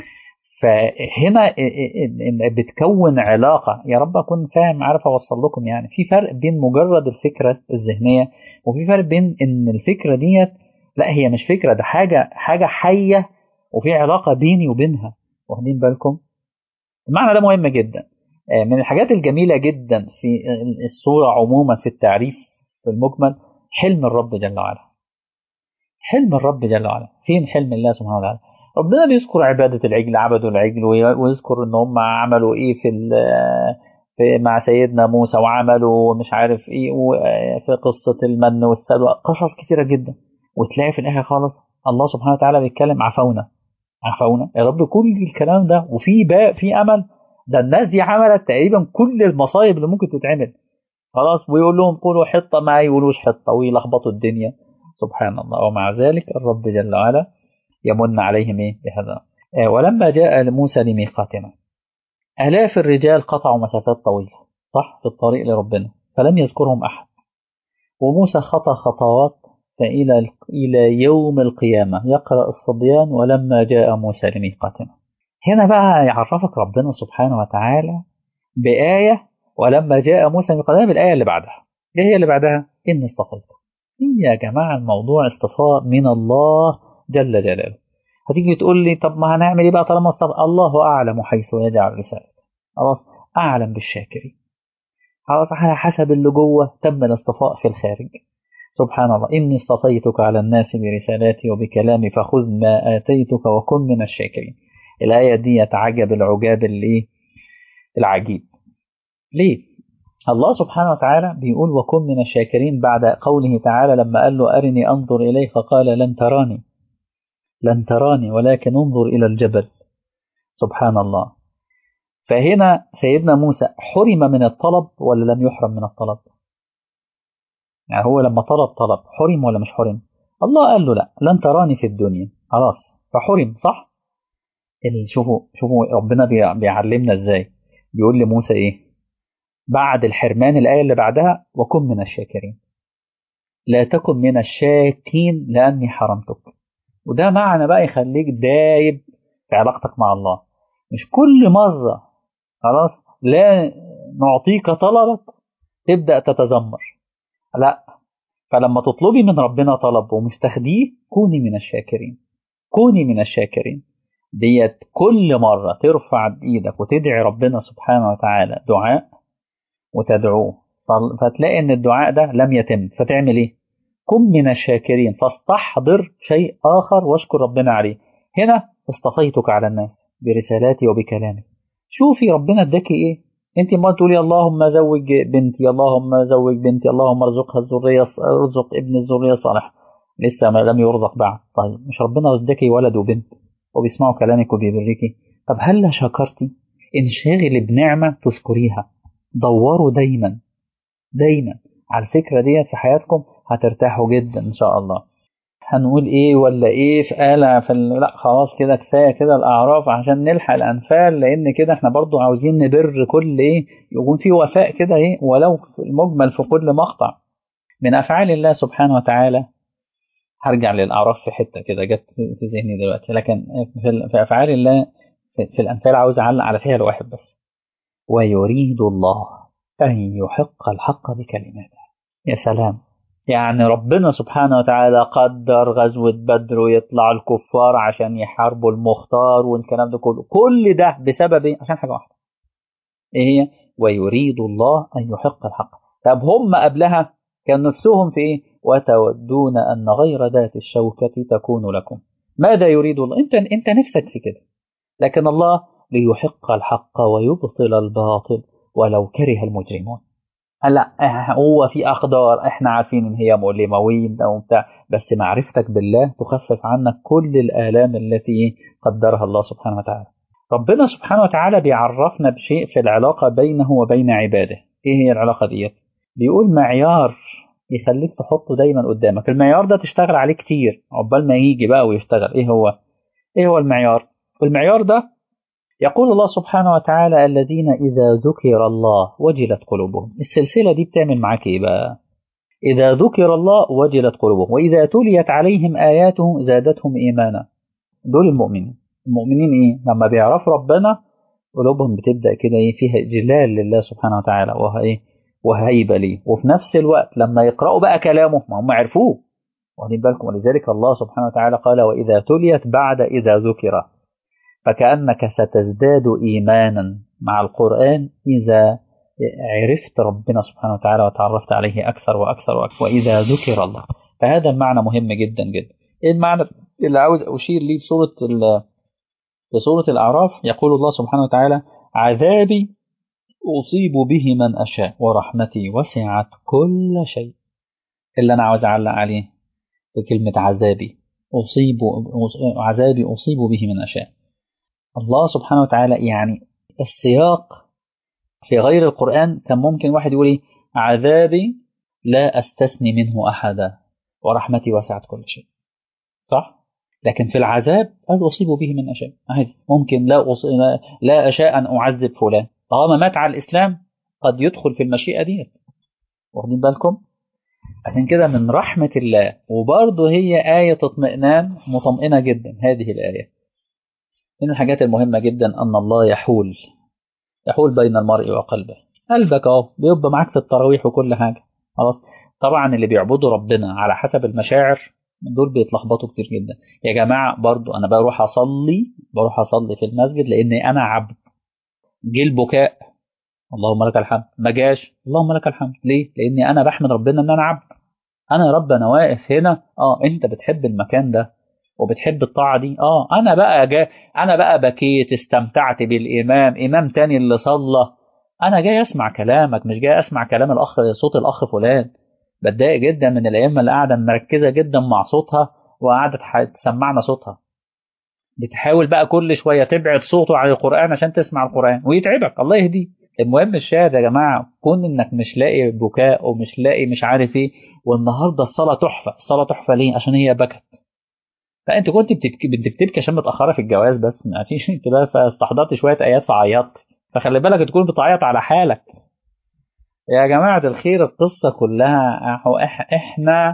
فهنا بتكون علاقة يا رب أكون فاهم عارف أوصل لكم يعني في فرق بين مجرد الفكرة الذهنية وفي فرق بين إن الفكرة ديت لا هي مش فكرة ده حاجة حاجة حية وفي علاقة بيني وبينها واخدين بالكم المعنى ده مهم جدا من الحاجات الجميلة جدا في الصورة عموما في التعريف في المجمل حلم الرب جل وعلا حلم الرب جل وعلا فين حلم الله سبحانه وتعالى ربنا بيذكر عبادة العجل عبدوا العجل ويذكر ان هم عملوا ايه في, في مع سيدنا موسى وعملوا مش عارف ايه في قصة المن والسلوى قصص كتيرة جدا وتلاقي في الاخر خالص الله سبحانه وتعالى بيتكلم عفونا عفونا يا رب كل الكلام ده وفي باء في امل ده الناس دي عملت تقريبا كل المصايب اللي ممكن تتعمل خلاص ويقول لهم قولوا حطة ما يقولوش حطة ويلخبطوا الدنيا سبحان الله ومع ذلك الرب جل وعلا يمن عليهم إيه بهذا آه ولما جاء موسى لميقاتنا آلاف الرجال قطعوا مسافات طويلة صح في الطريق لربنا فلم يذكرهم أحد وموسى خطى خطوات فإلى إلى يوم القيامة يقرأ الصبيان ولما جاء موسى لميقاتنا هنا بقى يعرفك ربنا سبحانه وتعالى بآية ولما جاء موسى لميقاتنا بالآية اللي بعدها إيه هي اللي بعدها؟ إني اصطفيتك يا جماعة الموضوع اصطفاء من الله جل جلاله هتيجي تقول لي طب ما هنعمل ايه بقى طالما اصطفى الله اعلم حيث يجعل رسالته خلاص اعلم بالشاكرين خلاص على حسب اللي جوه تم الاصطفاء في الخارج سبحان الله اني اصطفيتك على الناس برسالاتي وبكلامي فخذ ما اتيتك وكن من الشاكرين الايه دي يتعجب العجاب اللي العجيب ليه الله سبحانه وتعالى بيقول وكن من الشاكرين بعد قوله تعالى لما قال له أرني أنظر إليك قال لن تراني لن تراني ولكن انظر إلى الجبل سبحان الله فهنا سيدنا موسى حرم من الطلب ولا لم يحرم من الطلب يعني هو لما طلب طلب حرم ولا مش حرم الله قال له لا لن تراني في الدنيا خلاص فحرم صح شوفوا شوفوا ربنا بيعلمنا ازاي بيقول لموسى ايه بعد الحرمان الآية اللي بعدها وكن من الشاكرين لا تكن من الشاكين لأني حرمتك وده معنى بقى يخليك دايب في علاقتك مع الله مش كل مرة خلاص لا نعطيك طلبك تبدأ تتذمر لا فلما تطلبي من ربنا طلب ومش تاخديه كوني من الشاكرين كوني من الشاكرين ديت كل مرة ترفع ايدك وتدعي ربنا سبحانه وتعالى دعاء وتدعوه فتلاقي ان الدعاء ده لم يتم فتعمل ايه كن من الشاكرين فاستحضر شيء اخر واشكر ربنا عليه هنا اصطفيتك على الناس برسالاتي وبكلامي شوفي ربنا اداكي ايه انت ما تقولي اللهم زوج بنتي اللهم زوج بنتي اللهم ارزقها الذريه ارزق ابن الذريه صالح لسه ما لم يرزق بعد طيب مش ربنا اداكي ولد وبنت وبيسمعوا كلامك وبيبركي طب هل شكرتي انشغلي بنعمه تشكريها دوروا دايما دايما على الفكرة ديت في حياتكم هترتاحوا جدا إن شاء الله هنقول ايه ولا ايه في آلة في ال... لا خلاص كده كفايه كده الاعراف عشان نلحق الانفال لان كده احنا برضو عاوزين نبر كل ايه يكون في وفاء كده ايه ولو في المجمل في كل مقطع من افعال الله سبحانه وتعالى هرجع للاعراف في حته كده جت في ذهني دلوقتي لكن في, في افعال الله في, في الامثال عاوز اعلق على فعل واحد بس ويريد الله ان يحق الحق بكلماته يا سلام يعني ربنا سبحانه وتعالى قدر غزوة بدر ويطلع الكفار عشان يحاربوا المختار والكلام ده كله كل ده بسبب ايه؟ عشان حاجة واحدة ايه هي ويريد الله ان يحق الحق طب هم قبلها كان نفسهم في ايه وتودون ان غير ذات الشوكة تكون لكم ماذا يريد الله انت انت نفسك في كده لكن الله ليحق الحق ويبطل الباطل ولو كره المجرمون هلا هو في اقدار احنا عارفين ان هي مؤلمه او بتاع بس معرفتك بالله تخفف عنك كل الالام التي قدرها الله سبحانه وتعالى ربنا سبحانه وتعالى بيعرفنا بشيء في العلاقه بينه وبين عباده ايه هي العلاقه ديت بيقول معيار يخليك تحطه دايما قدامك المعيار ده تشتغل عليه كتير عقبال ما يجي بقى ويشتغل ايه هو ايه هو المعيار المعيار ده يقول الله سبحانه وتعالى الذين إذا ذكر الله وجلت قلوبهم السلسلة دي بتعمل معاك إيه بقى إذا ذكر الله وجلت قلوبهم وإذا تليت عليهم آياته زادتهم إيمانا دول المؤمنين المؤمنين إيه لما بيعرفوا ربنا قلوبهم بتبدأ كده إيه فيها إجلال لله سبحانه وتعالى وإيه وهيبة ليه وفي نفس الوقت لما يقرأوا بقى كلامه ما هم عرفوه واخدين بالكم ولذلك الله سبحانه وتعالى قال وإذا تليت بعد إذا ذكر فكأنك ستزداد إيمانا مع القرآن إذا عرفت ربنا سبحانه وتعالى وتعرفت عليه أكثر وأكثر وأكثر وإذا ذكر الله فهذا المعنى مهم جدا جدا إيه المعنى اللي عاوز أشير ليه في سورة في سورة الأعراف يقول الله سبحانه وتعالى عذابي أصيب به من أشاء ورحمتي وسعت كل شيء اللي أنا عاوز أعلق عليه بكلمة عذابي أصيب عذابي أصيب به من أشاء الله سبحانه وتعالى يعني السياق في غير القرآن كان ممكن واحد يقول إيه عذابي لا أستثني منه أحدا ورحمتي وسعت كل شيء صح؟ لكن في العذاب قد أصيب به من أشاء عادي ممكن لا أص... لا أشاء أن أعذب فلان طالما مات على الإسلام قد يدخل في المشيئة ديت واخدين بالكم؟ عشان كده من رحمة الله وبرضه هي آية اطمئنان مطمئنة جدا هذه الآية من الحاجات المهمة جدا أن الله يحول يحول بين المرء وقلبه قلبك اهو بيبقى معاك في التراويح وكل حاجة خلاص طبعا اللي بيعبدوا ربنا على حسب المشاعر دول بيتلخبطوا كتير جدا يا جماعة برضو أنا بروح أصلي بروح أصلي في المسجد لأني أنا عبد جه البكاء اللهم لك الحمد ما جاش اللهم لك الحمد ليه؟ لأني أنا بحمد ربنا إن أنا عبد أنا يا رب أنا واقف هنا أه أنت بتحب المكان ده وبتحب الطاعة دي اه انا بقى جاي انا بقى بكيت استمتعت بالامام امام تاني اللي صلى انا جاي اسمع كلامك مش جاي اسمع كلام الاخ صوت الاخ فلان بتضايق جدا من الائمه اللي قاعده مركزه جدا مع صوتها وقاعده تسمعنا صوتها بتحاول بقى كل شويه تبعد صوته عن القران عشان تسمع القران ويتعبك الله يهديه المهم الشاهد يا جماعه كون انك مش لاقي بكاء ومش لاقي مش عارف ايه والنهارده الصلاه تحفه الصلاه تحفه ليه عشان هي بكت فانت كنت بتبكي بتبكي عشان متاخره في الجواز بس ما فيش انت بقى فاستحضرت شويه ايات فعيطت فخلي بالك تكون بتعيط على حالك يا جماعه الخير القصه كلها احنا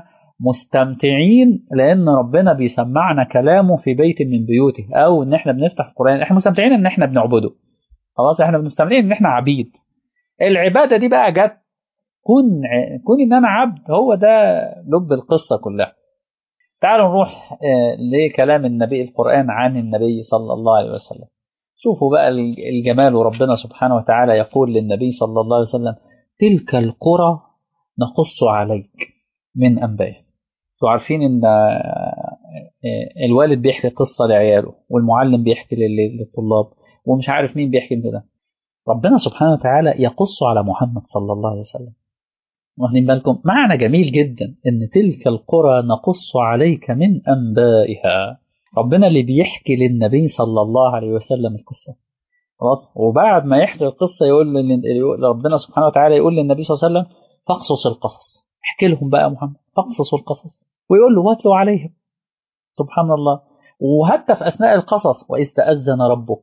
مستمتعين لان ربنا بيسمعنا كلامه في بيت من بيوته او ان احنا بنفتح القران احنا مستمتعين ان احنا بنعبده خلاص احنا مستمتعين ان احنا عبيد العباده دي بقى جت كن كون ان انا عبد هو ده لب القصه كلها تعالوا نروح لكلام النبي القرآن عن النبي صلى الله عليه وسلم شوفوا بقى الجمال وربنا سبحانه وتعالى يقول للنبي صلى الله عليه وسلم تلك القرى نقص عليك من أنبائها انتوا عارفين ان الوالد بيحكي قصة لعياله والمعلم بيحكي للطلاب ومش عارف مين بيحكي كده ربنا سبحانه وتعالى يقص على محمد صلى الله عليه وسلم واخدين بالكم معنى جميل جدا ان تلك القرى نقص عليك من انبائها ربنا اللي بيحكي للنبي صلى الله عليه وسلم القصه خلاص وبعد ما يحكي القصه يقول ربنا سبحانه وتعالى يقول للنبي صلى الله عليه وسلم فاقصص القصص احكي لهم بقى يا محمد فاقصصوا القصص ويقول له واتلوا عليهم سبحان الله وحتى في أثناء القصص وإذ تأذن ربك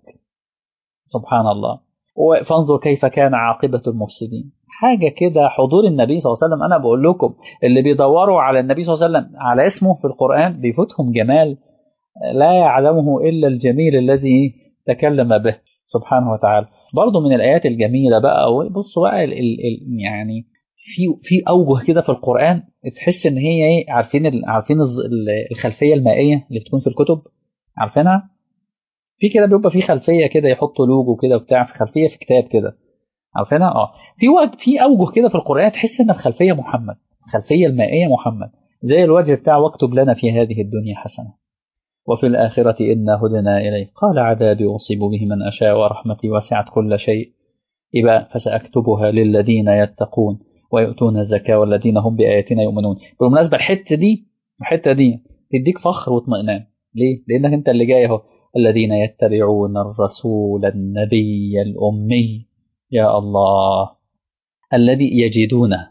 سبحان الله فانظر كيف كان عاقبة المفسدين حاجة كده حضور النبي صلى الله عليه وسلم أنا بقول لكم اللي بيدوروا على النبي صلى الله عليه وسلم على اسمه في القرآن بيفوتهم جمال لا يعلمه إلا الجميل الذي تكلم به سبحانه وتعالى برضه من الآيات الجميلة بقى بصوا بقى ال ال يعني في في أوجه كده في القرآن تحس إن هي إيه عارفين ال عارفين الخلفية المائية اللي بتكون في الكتب عارفينها؟ في كده بيبقى في خلفية كده يحطوا لوجو كده وبتاع في خلفية في كتاب كده عارفينها؟ اه في وقت في أوجه كده في القرآن تحس إن الخلفية محمد الخلفية المائية محمد زي الوجه بتاع واكتب لنا في هذه الدنيا حسنة وفي الآخرة إنا هدنا إليه قال عذابي أصيب به من أشاء ورحمتي وسعت كل شيء يبقى فسأكتبها للذين يتقون ويؤتون الزكاة والذين هم بآياتنا يؤمنون بالمناسبة الحتة دي الحتة دي تديك فخر واطمئنان ليه؟ لأنك أنت اللي جاي أهو الذين يتبعون الرسول النبي الأمي يا الله الذي يجدونه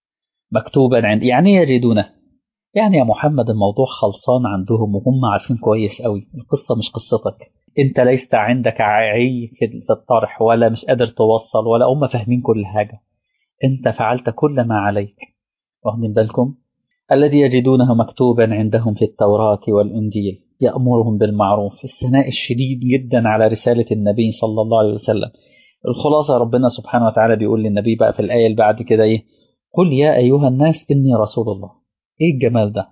مكتوبا عند يعني يجدونه يعني يا محمد الموضوع خلصان عندهم وهم عارفين كويس قوي القصة مش قصتك انت ليست عندك عي في الطرح ولا مش قادر توصل ولا هم فاهمين كل حاجة انت فعلت كل ما عليك واخدين بالكم الذي يجدونه مكتوبا عندهم في التوراة والإنجيل يأمرهم بالمعروف الثناء الشديد جدا على رسالة النبي صلى الله عليه وسلم الخلاصة ربنا سبحانه وتعالى بيقول للنبي بقى في الآية اللي بعد كده إيه قل يا أيها الناس إني رسول الله إيه الجمال ده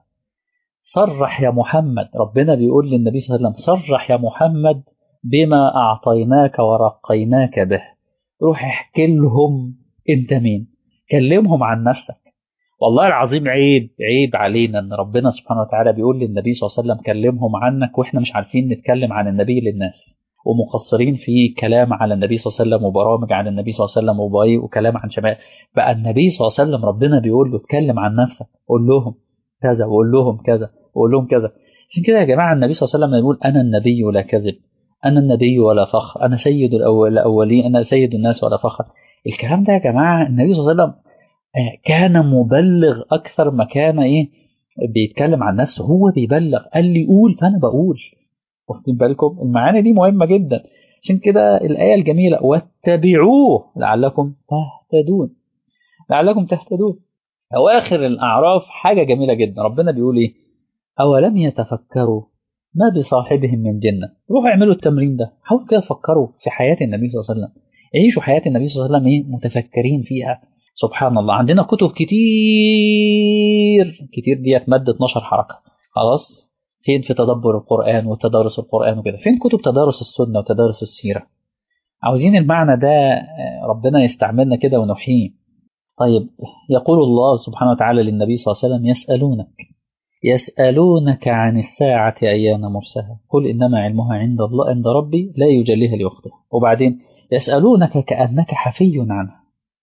صرح يا محمد ربنا بيقول للنبي صلى الله عليه وسلم صرح يا محمد بما أعطيناك ورقيناك به روح احكي لهم أنت مين كلمهم عن نفسك والله العظيم عيب عيب علينا ان ربنا سبحانه وتعالى بيقول للنبي صلى الله عليه وسلم كلمهم عنك واحنا مش عارفين نتكلم عن النبي للناس ومقصرين في كلام على النبي صلى الله عليه وسلم وبرامج عن النبي صلى الله عليه وسلم وباي وكلام عن شمال بقى النبي صلى الله عليه وسلم ربنا بيقول له اتكلم عن نفسك قول لهم كذا وقول لهم كذا وقول لهم كذا عشان كده يا جماعه النبي صلى الله عليه وسلم يقول انا النبي لا كذب انا النبي ولا فخر انا سيد الاولين انا سيد الناس ولا فخر الكلام ده يا جماعه النبي صلى الله عليه وسلم كان مبلغ اكثر ما كان ايه بيتكلم عن نفسه هو بيبلغ قال لي قول فانا بقول واخدين بالكم المعاني دي مهمه جدا عشان كده الايه الجميله واتبعوه لعلكم تهتدون لعلكم تهتدون اواخر الاعراف حاجه جميله جدا ربنا بيقول ايه اولم يتفكروا ما بصاحبهم من جنه روحوا اعملوا التمرين ده حاولوا كده فكروا في حياه النبي صلى الله عليه وسلم عيشوا حياه النبي صلى الله عليه وسلم ايه متفكرين فيها سبحان الله عندنا كتب كتير كتير ديت مادة 12 حركة خلاص فين في تدبر القرآن وتدارس القرآن وكده فين كتب تدارس السنة وتدارس السيرة عاوزين المعنى ده ربنا يستعملنا كده ونحييه طيب يقول الله سبحانه وتعالى للنبي صلى الله عليه وسلم يسألونك يسألونك عن الساعة أيان مرساها قل إنما علمها عند الله عند ربي لا يجليها لوقتها وبعدين يسألونك كأنك حفي عنها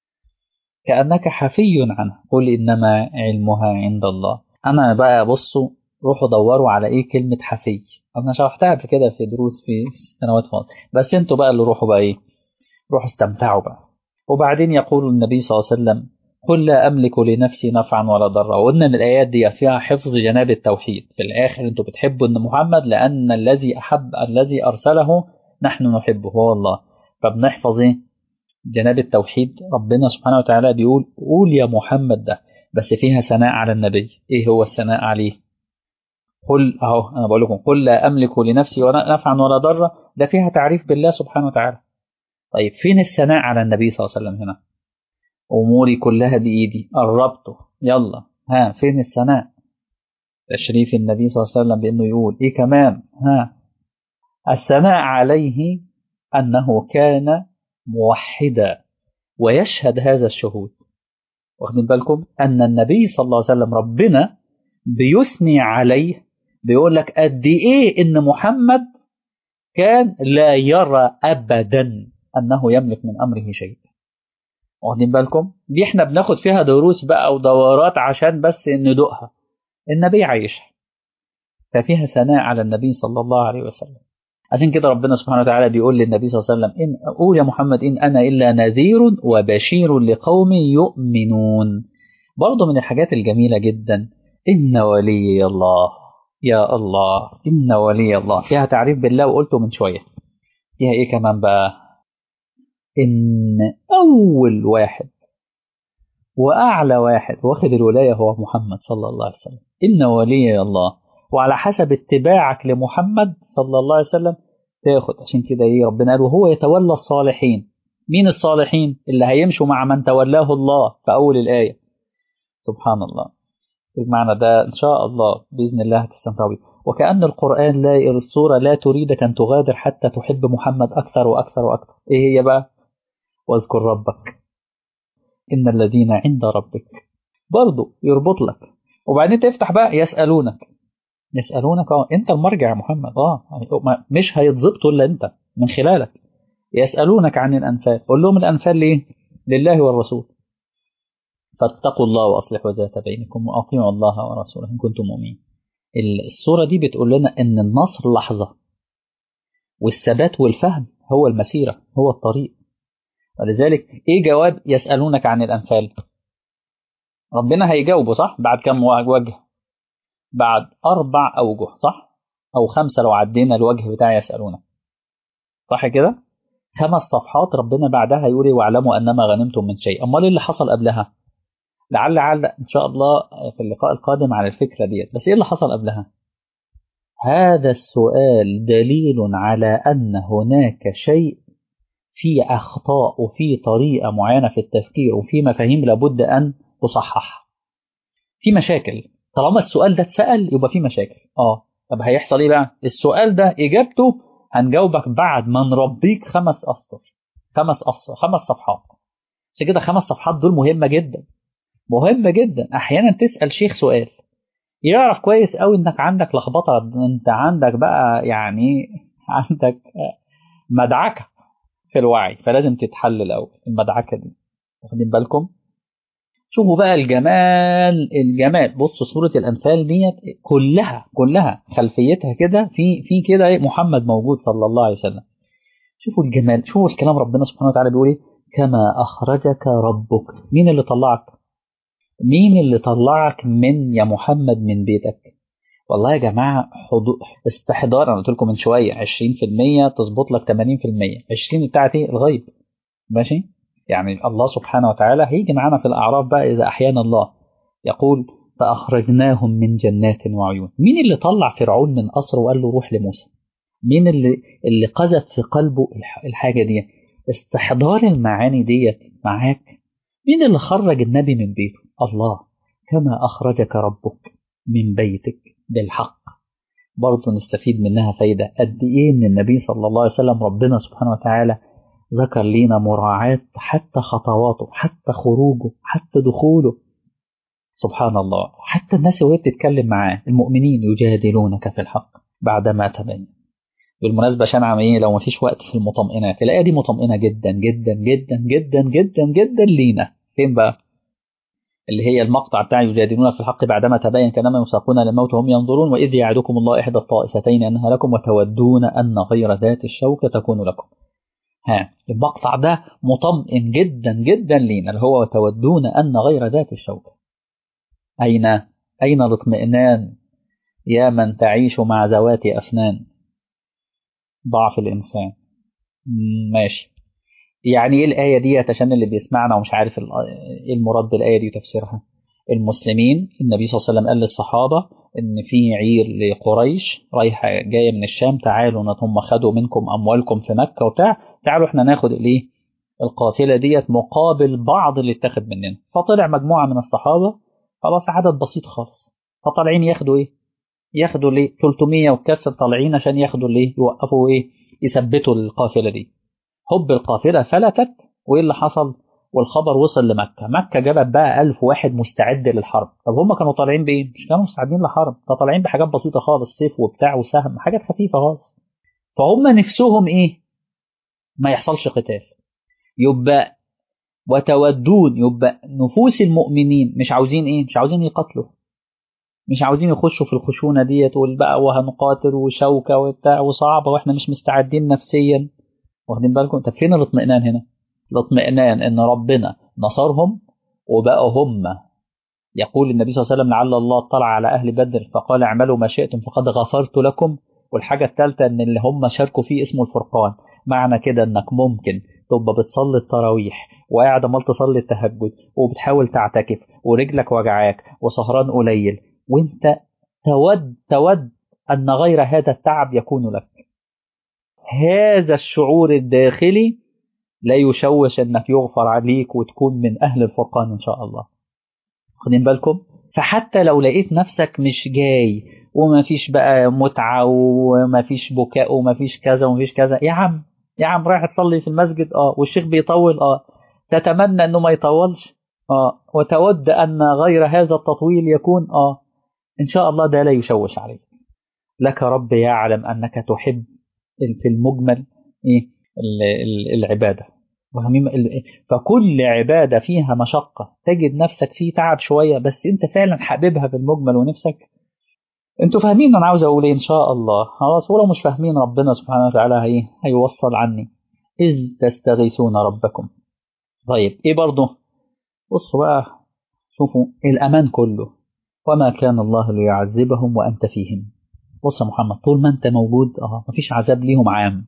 كأنك حفي عنه قل إنما علمها عند الله أنا بقى بصوا روحوا دوروا على إيه كلمة حفي أنا شرحتها قبل كده في دروس في سنوات فاضل بس أنتوا بقى اللي روحوا بقى إيه روحوا استمتعوا بقى وبعدين يقول النبي صلى الله عليه وسلم قل لا أملك لنفسي نفعا ولا ضرا وقلنا إن الآيات دي فيها حفظ جناب التوحيد في الآخر أنتوا بتحبوا إن محمد لأن الذي أحب الذي أرسله نحن نحبه هو الله فبنحفظ إيه جناب التوحيد ربنا سبحانه وتعالى بيقول قول يا محمد ده بس فيها ثناء على النبي ايه هو الثناء عليه قل اهو انا بقول لكم قل لا املك لنفسي نفعا ولا ضرا ده فيها تعريف بالله سبحانه وتعالى طيب فين الثناء على النبي صلى الله عليه وسلم هنا اموري كلها بايدي قربته يلا ها فين الثناء تشريف النبي صلى الله عليه وسلم بانه يقول ايه كمان ها الثناء عليه انه كان موحدا ويشهد هذا الشهود واخدين بالكم أن النبي صلى الله عليه وسلم ربنا بيثني عليه بيقول لك قد إيه إن محمد كان لا يرى أبدا أنه يملك من أمره شيء واخدين بالكم دي احنا بناخد فيها دروس بقى ودورات عشان بس ندوقها النبي عايشها ففيها ثناء على النبي صلى الله عليه وسلم عشان كده ربنا سبحانه وتعالى بيقول للنبي صلى الله عليه وسلم إن قول يا محمد إن أنا إلا نذير وبشير لقوم يؤمنون برضه من الحاجات الجميلة جدا إن ولي الله يا الله إن ولي الله فيها تعريف بالله وقلته من شوية فيها إيه كمان بقى إن أول واحد وأعلى واحد واخد الولاية هو محمد صلى الله عليه وسلم إن ولي الله وعلى حسب اتباعك لمحمد صلى الله عليه وسلم تاخد عشان كده إيه ربنا قال وهو يتولى الصالحين مين الصالحين اللي هيمشوا مع من تولاه الله في أول الآية سبحان الله المعنى ده إن شاء الله بإذن الله هتستمتعوا بيه وكأن القرآن لا السورة لا تريدك أن تغادر حتى تحب محمد أكثر وأكثر وأكثر إيه هي بقى واذكر ربك إن الذين عند ربك برضو يربط لك وبعدين تفتح بقى يسألونك يسألونك اه انت المرجع يا محمد اه مش هيتظبطوا الا انت من خلالك يسألونك عن الأنفال قول لهم الأنفال ليه لله والرسول فاتقوا الله وأصلحوا ذات بينكم وأطيعوا الله ورسوله إن كنتم مؤمنين الصورة دي بتقول لنا إن النصر لحظة والثبات والفهم هو المسيرة هو الطريق ولذلك إيه جواب يسألونك عن الأنفال ربنا هيجاوبه صح بعد كم وجه بعد أربع أوجه صح أو خمسة لو عدينا الوجه بتاع يسألونك صح كده خمس صفحات ربنا بعدها يقول واعلموا أنما غنمتم من شيء أمال اللي حصل قبلها لعل عل إن شاء الله في اللقاء القادم على الفكرة ديت بس إيه اللي حصل قبلها هذا السؤال دليل على أن هناك شيء في أخطاء وفي طريقة معينة في التفكير وفي مفاهيم لابد أن تصحح في مشاكل طالما السؤال ده اتسأل يبقى في مشاكل اه طب هيحصل ايه بقى السؤال ده اجابته هنجاوبك بعد ما نربيك خمس اسطر خمس أسطر خمس صفحات عشان كده خمس صفحات دول مهمة جدا مهمة جدا احيانا تسأل شيخ سؤال يعرف كويس قوي انك عندك لخبطة انت عندك بقى يعني عندك مدعكة في الوعي فلازم تتحل الاول المدعكة دي واخدين بالكم شوفوا بقى الجمال الجمال بص سورة الأنفال ديت كلها كلها خلفيتها كده في في كده محمد موجود صلى الله عليه وسلم شوفوا الجمال شوفوا الكلام ربنا سبحانه وتعالى بيقول ايه كما أخرجك ربك مين اللي طلعك مين اللي طلعك من يا محمد من بيتك والله يا جماعة حضور استحضار أنا قلت لكم من شوية 20% تظبط لك 80% 20 بتاعتي الغيب ماشي يعني الله سبحانه وتعالى هيجي معانا في الأعراف بقى إذا أحيانا الله يقول فأخرجناهم من جنات وعيون مين اللي طلع فرعون من قصره وقال له روح لموسى مين اللي اللي قذف في قلبه الحاجة دي استحضار المعاني ديت معاك مين اللي خرج النبي من بيته الله كما أخرجك ربك من بيتك بالحق برضه نستفيد منها فايدة قد إيه إن النبي صلى الله عليه وسلم ربنا سبحانه وتعالى ذكر لينا مراعاة حتى خطواته حتى خروجه حتى دخوله سبحان الله حتى الناس وهي بتتكلم معاه المؤمنين يجادلونك في الحق بعدما تبين بالمناسبة عشان عم ايه لو مفيش وقت في المطمئنات الآية دي مطمئنة جدا جدا جدا جدا جدا جدا لينا فين بقى اللي هي المقطع بتاع يجادلونك في الحق بعدما تبين كانما يساقون للموت وهم ينظرون وإذ يعدكم الله إحدى الطائفتين أنها لكم وتودون أن غير ذات الشوكة تكون لكم ها المقطع ده مطمئن جدا جدا لينا اللي هو وتودون أن غير ذات الشوكة أين أين الاطمئنان يا من تعيش مع ذوات أفنان ضعف الإنسان ماشي يعني إيه الآية دي عشان اللي بيسمعنا ومش عارف إيه المراد بالآية دي وتفسيرها المسلمين النبي صلى الله عليه وسلم قال للصحابة إن في عير لقريش رايحة جاية من الشام تعالوا هم خدوا منكم أموالكم في مكة وبتاع تعالوا إحنا ناخد الإيه القافلة ديت مقابل بعض اللي اتخذ مننا فطلع مجموعة من الصحابة خلاص عدد بسيط خالص فطالعين ياخدوا إيه ياخدوا ليه 300 وكسر طالعين عشان ياخدوا ليه يوقفوا إيه يثبتوا القافلة دي هب القافلة فلتت وإيه اللي حصل والخبر وصل لمكة مكة جابت بقى ألف واحد مستعد للحرب طب هم كانوا طالعين بإيه مش كانوا مستعدين للحرب كانوا طالعين بحاجات بسيطة خالص سيف وبتاع وسهم حاجات خفيفة خالص فهم نفسهم إيه ما يحصلش قتال يبقى وتودون يبقى نفوس المؤمنين مش عاوزين إيه مش عاوزين يقتلوا مش عاوزين يخشوا في الخشونة ديت بقى وهنقاتل وشوكة وبتاع وصعبة واحنا مش مستعدين نفسيا واخدين بالكم طب فين الاطمئنان هنا الاطمئنان ان ربنا نصرهم وبقوا هم يقول النبي صلى الله عليه وسلم لعل الله اطلع على أهل بدر فقال اعملوا ما شئتم فقد غفرت لكم والحاجة الثالثة ان اللي هم شاركوا فيه اسمه الفرقان معنى كده انك ممكن تبقى بتصلي التراويح وقاعد عمال تصلي التهجد وبتحاول تعتكف ورجلك وجعاك وسهران قليل وانت تود تود ان غير هذا التعب يكون لك هذا الشعور الداخلي لا يشوش انك يغفر عليك وتكون من اهل الفرقان ان شاء الله واخدين بالكم فحتى لو لقيت نفسك مش جاي وما فيش بقى متعة وما فيش بكاء وما فيش كذا وما فيش كذا يا عم يا عم رايح تصلي في المسجد اه والشيخ بيطول اه تتمنى انه ما يطولش اه وتود ان غير هذا التطويل يكون اه ان شاء الله ده لا يشوش عليك لك رب يعلم انك تحب في المجمل ايه العباده فكل عباده فيها مشقه تجد نفسك فيه تعب شويه بس انت فعلا حاببها في المجمل ونفسك انتوا فاهمين انا عاوز اقول ايه ان شاء الله خلاص ولو مش فاهمين ربنا سبحانه وتعالى هي هيوصل عني اذ تستغيثون ربكم طيب ايه برضه بصوا بقى شوفوا الامان كله وما كان الله ليعذبهم وانت فيهم بص يا محمد طول ما انت موجود اه مفيش عذاب ليهم عام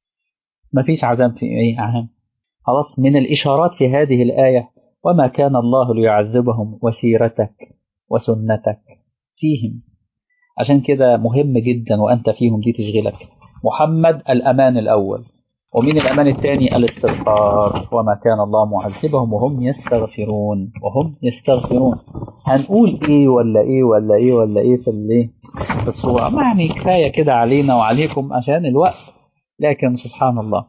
مفيش عذاب في ايه عام خلاص من الاشارات في هذه الايه وما كان الله ليعذبهم وسيرتك وسنتك فيهم عشان كده مهم جدا وانت فيهم دي تشغلك محمد الامان الاول ومين الامان الثاني الاستغفار وما كان الله معذبهم وهم يستغفرون وهم يستغفرون هنقول ايه ولا ايه ولا ايه ولا ايه في الايه في الصوره ما يعني كفايه كده علينا وعليكم عشان الوقت لكن سبحان الله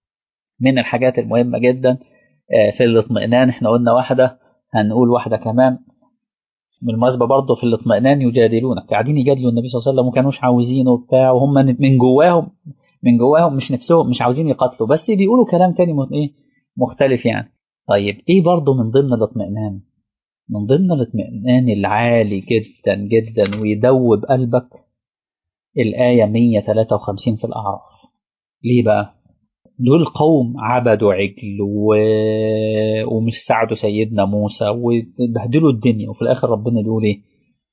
من الحاجات المهمه جدا في الاطمئنان احنا قلنا واحده هنقول واحده كمان بالمناسبة برضه في الاطمئنان يجادلونك قاعدين يجادلوا النبي صلى الله عليه وسلم وما كانوش عاوزينه وبتاع وهم من جواهم من جواهم مش نفسهم مش عاوزين يقتلوا بس بيقولوا كلام تاني ايه مختلف يعني طيب ايه برضه من ضمن الاطمئنان من ضمن الاطمئنان العالي جدا جدا ويدوب قلبك الآية 153 في الأعراف ليه بقى دول قوم عبدوا عجل و... ومش ساعدوا سيدنا موسى وبهدلوا الدنيا وفي الآخر ربنا بيقول إيه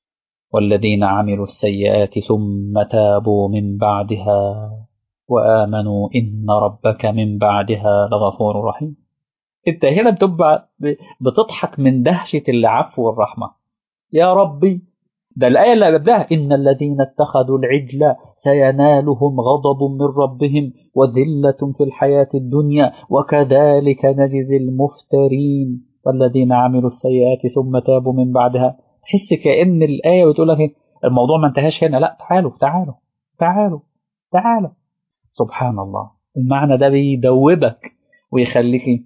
والذين عملوا السيئات ثم تابوا من بعدها وآمنوا إن ربك من بعدها لغفور رحيم انت هنا بتبقى بتضحك من دهشة العفو والرحمة يا ربي ده الآية اللي قبلها إن الذين اتخذوا العجل سينالهم غضب من ربهم وذلة في الحياة الدنيا وكذلك نجزي المفترين والذين عملوا السيئات ثم تابوا من بعدها تحس كأن الآية بتقول لك الموضوع ما انتهاش هنا لا تعالوا تعالوا تعالوا تعالوا سبحان الله المعنى ده بيدوبك ويخليك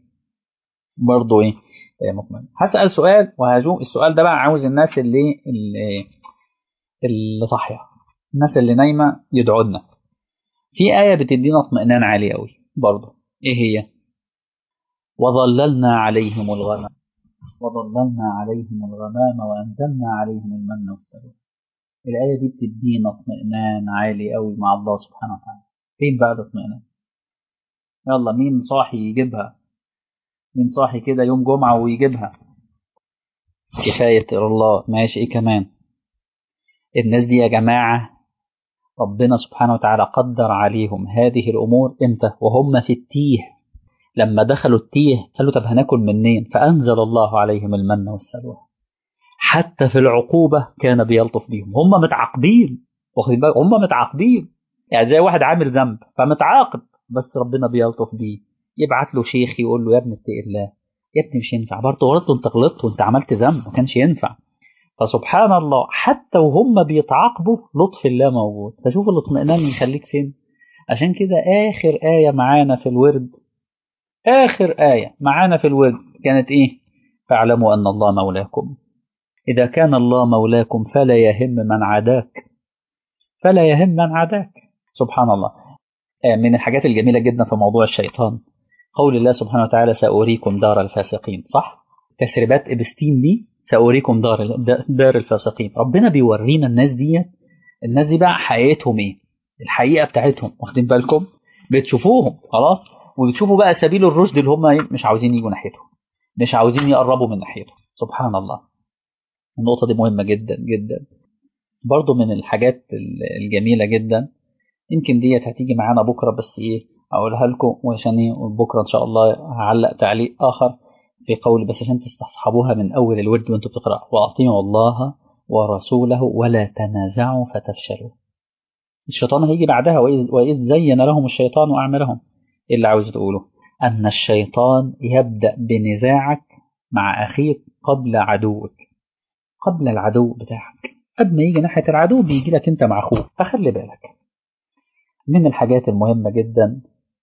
برضه ايه مطمئن هسأل سؤال وهجو السؤال ده بقى عاوز الناس اللي اللي, اللي صاحيه الناس اللي نايمه يدعوا لنا في آية بتدينا اطمئنان عالي قوي برضه ايه هي وظللنا عليهم الغمام وظللنا عليهم الغمام وأنزلنا عليهم المن والسلوى الآية دي بتدينا اطمئنان عالي قوي مع الله سبحانه وتعالى فين بقى الاطمئنان يلا مين صاحي يجيبها مين صاحي كده يوم جمعة ويجيبها كفاية الله ماشي ايه كمان الناس دي يا جماعة ربنا سبحانه وتعالى قدر عليهم هذه الأمور امتى وهم في التيه لما دخلوا التيه قالوا طب هناكل منين فأنزل الله عليهم المن والسلوى حتى في العقوبة كان بيلطف بيهم هم متعاقبين واخدين بالك هم متعاقبين يعني زي واحد عامل ذنب فمتعاقب بس ربنا بيلطف بيه يبعت له شيخ يقول له يا ابني اتقي الله يا ابني مش ينفع برضه غلطت وانت غلطت وانت عملت ذنب ما كانش ينفع فسبحان الله حتى وهم بيتعاقبوا لطف الله موجود فشوف الاطمئنان يخليك فين عشان كده اخر آية معانا في الورد اخر آية معانا في الورد كانت ايه فاعلموا ان الله مولاكم اذا كان الله مولاكم فلا يهم من عاداك فلا يهم من عاداك سبحان الله من الحاجات الجميلة جدا في موضوع الشيطان قول الله سبحانه وتعالى سأريكم دار الفاسقين صح تسريبات إبستين دي سأريكم دار دار الفاسقين ربنا بيورينا الناس دي الناس دي بقى حقيقتهم ايه الحقيقة بتاعتهم واخدين بالكم بتشوفوهم خلاص وبتشوفوا بقى سبيل الرشد اللي هم مش عاوزين يجوا ناحيته مش عاوزين يقربوا من ناحيته سبحان الله النقطة دي مهمة جدا جدا برضو من الحاجات الجميلة جدا يمكن ديت هتيجي معانا بكرة بس ايه اقولها لكم وعشان ايه بكرة ان شاء الله هعلق تعليق اخر في قول بس عشان تستصحبوها من اول الورد وانتم بتقرأوا واطيعوا الله ورسوله ولا تنازعوا فتفشلوا الشيطان هيجي بعدها وإذ زين لهم الشيطان أعمالهم إيه اللي عاوز تقوله أن الشيطان يبدأ بنزاعك مع أخيك قبل عدوك قبل العدو بتاعك قبل ما يجي ناحية العدو بيجي لك أنت مع أخوك فخلي بالك من الحاجات المهمة جدا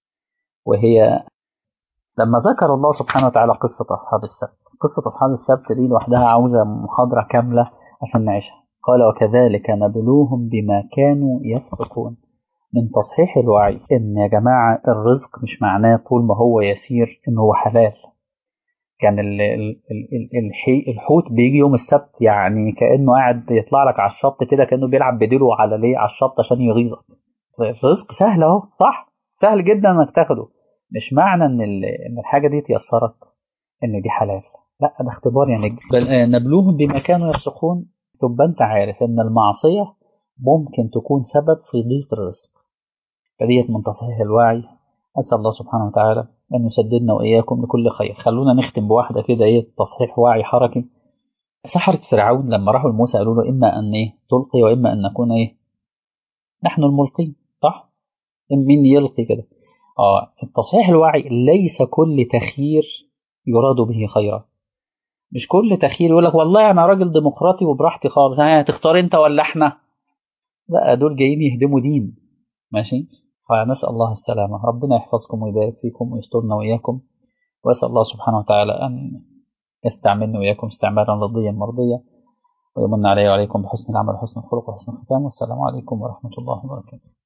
وهي لما ذكر الله سبحانه وتعالى قصة أصحاب السبت قصة أصحاب السبت دي لوحدها عاوزة محاضرة كاملة عشان نعيشها قال وكذلك نبلوهم بما كانوا يفسقون من تصحيح الوعي ان يا جماعة الرزق مش معناه طول ما هو يسير ان هو حلال كان ال ال ال الحوت بيجي يوم السبت يعني كأنه قاعد يطلع لك على الشط كده كأنه بيلعب بديله على ليه على الشط عشان يغيظك الرزق سهل اهو صح سهل جدا انك تاخده مش معنى ان ان الحاجة دي تيسرك ان دي حلال لا ده اختبار يعني بل نبلوهم بما كانوا يفسقون تبقى انت عارف ان المعصية ممكن تكون سبب في ضيق الرزق فديت من تصحيح الوعي أسأل الله سبحانه وتعالى أن يسددنا وإياكم لكل خير خلونا نختم بواحدة كده إيه تصحيح وعي حركي سحرة فرعون لما راحوا لموسى قالوا له إما أن إيه تلقي وإما أن نكون إيه نحن الملقين صح مين يلقي كده آه التصحيح الوعي ليس كل تخيير يراد به خيرا مش كل تخيير يقول لك والله انا راجل ديمقراطي وبراحتي خالص يعني تختار انت ولا احنا لا دول جايين يهدموا دين ماشي فنسال الله السلامه ربنا يحفظكم ويبارك فيكم ويسترنا واياكم واسال الله سبحانه وتعالى ان يستعملنا واياكم استعمالا رضيا مرضيا ويمن علي وعليكم بحسن العمل وحسن الخلق وحسن الختام والسلام عليكم ورحمه الله وبركاته